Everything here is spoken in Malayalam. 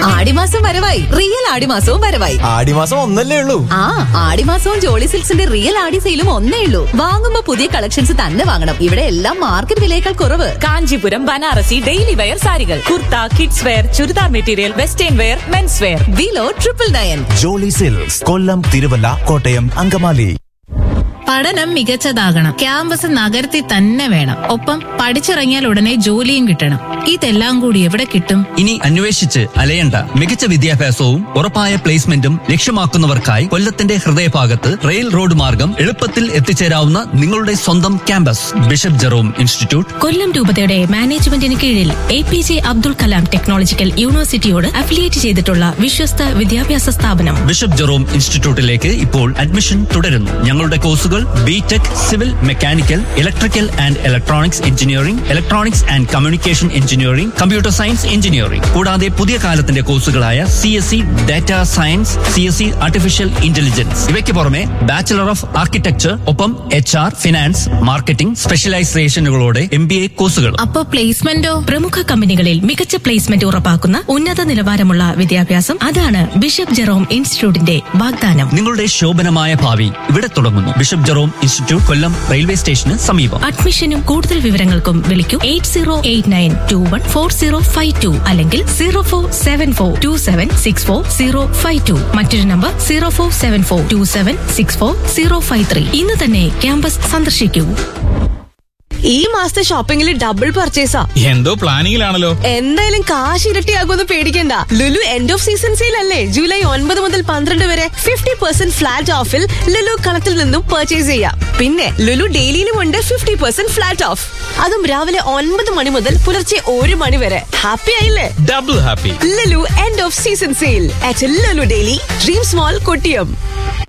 ആടിമാസം വരവായി റിയൽ ആടിമാസവും വരവായി ആടിമാസം ഒന്നല്ലേ ഉള്ളൂ ആ ആടിമാസവും ജോളി സിൽക്സിന്റെ റിയൽ ആടി സെയിലും ഒന്നേ ഉള്ളൂ വാങ്ങുമ്പോ പുതിയ കളക്ഷൻസ് തന്നെ വാങ്ങണം ഇവിടെ എല്ലാം മാർക്കറ്റ് വിലയേക്കാൾ കുറവ് കാഞ്ചീപുരം ബനാറസി ഡെയിലി വെയർ സാരികൾ kurta kids wear churidar material western wear men's wear below triple nine Jolly Silks Kollam Thiruvalla Kottayam Angamaly പഠനം മികച്ചതാകണം ക്യാമ്പസ് നഗരത്തിൽ തന്നെ വേണം ഒപ്പം പഠിച്ചിറങ്ങിയാൽ ഉടനെ ജോലിയും കിട്ടണം ഇതെല്ലാം കൂടി എവിടെ കിട്ടും ഇനി അന്വേഷിച്ച് അലയണ്ട മികച്ച വിദ്യാഭ്യാസവും ഉറപ്പായ പ്ലേസ്മെന്റും ലക്ഷ്യമാക്കുന്നവർക്കായി കൊല്ലത്തിന്റെ ഹൃദയഭാഗത്ത് റെയിൽ റോഡ് മാർഗം എളുപ്പത്തിൽ എത്തിച്ചേരാവുന്ന നിങ്ങളുടെ സ്വന്തം campus Bishop Jerome Institute Kollam രൂപതയുടെ മാനേജ്മെന്റിന് കീഴിൽ A P J Abdul Kalam technological യൂണിവേഴ്സിറ്റിയോട് അഫിലിയേറ്റ് ചെയ്തിട്ടുള്ള വിശ്വസ്ത വിദ്യാഭ്യാസ സ്ഥാപനം ബിഷപ്പ് ജെറോം ഇൻസ്റ്റിറ്റ്യൂട്ടിലേക്ക് ഇപ്പോൾ അഡ്മിഷൻ തുടരുന്നു ഞങ്ങളുടെ കോഴ്സുകൾ B tech civil mechanical electrical and electronics engineering electronics and communication engineering computer science engineering കൂടാതെ പുതിയ കാലത്തിന്റെ കോഴ്സുകളായ C S C data science C S C artificial intelligence ഇവയ്ക്ക് പുറമെ ബാച്ചിലർ ഓഫ് ആർക്കിടെക്ചർ ഒപ്പം എച്ച് ആർ ഫിനാൻസ് മാർക്കറ്റിംഗ് സ്പെഷ്യലൈസേഷനുകളോടെ എം ബി എ കോഴ്സുകളും അപ്പോ പ്ലേസ്മെന്റോ പ്രമുഖ കമ്പനികളിൽ മികച്ച പ്ലേസ്മെന്റ് ഉറപ്പാക്കുന്ന ഉന്നത നിലവാരമുള്ള വിദ്യാഭ്യാസം അതാണ് ബിഷപ്പ് ജെറോം ഇൻസ്റ്റിറ്റ്യൂട്ടിന്റെ വാഗ്ദാനം നിങ്ങളുടെ ശോഭനമായ ഭാവി ഇവിടെ തുടങ്ങുന്നു Bishop Jerome Institute Kollam railway സ്റ്റേഷന് സമീപം അഡ്മിഷനും കൂടുതൽ വിവരങ്ങൾക്കും വിളിക്കൂ eight zero eight nine two one four zero five two അല്ലെങ്കിൽ zero four seven four two seven six four zero five two മറ്റൊരു number zero four seven four two seven six four zero five three ഇന്ന് തന്നെ ക്യാമ്പസ് സന്ദർശിക്കൂ ഈ മാസത്തെ ഷോപ്പിംഗിൽ ഡബിൾ പർച്ചേസാ എന്തോ പ്ലാനിങ്ങിലാണല്ലോ എന്തായാലും കാശ് ഇരട്ടിയാകുമെന്ന് പേടിക്കണ്ട Lulu end of season sale അല്ലേ ജൂലൈ ഒൻപത് മുതൽ പന്ത്രണ്ട് വരെ ഫിഫ്റ്റി പെർസെന്റ് ഫ്ലാറ്റ് ഓഫിൽ ലുലു കളത്തിൽ നിന്നും പർച്ചേസ് ചെയ്യാം പിന്നെ ലുലു ഡെയിലിയിലും ഉണ്ട് ഫിഫ്റ്റി പെർസെന്റ് ഫ്ലാറ്റ് ഓഫ് അതും രാവിലെ ഒൻപത് മണി മുതൽ പുലർച്ചെ ഒരു മണി വരെ ഹാപ്പി ആയില്ലേ double happy Lulu end of season sale at Lulu daily dream small Kottiyam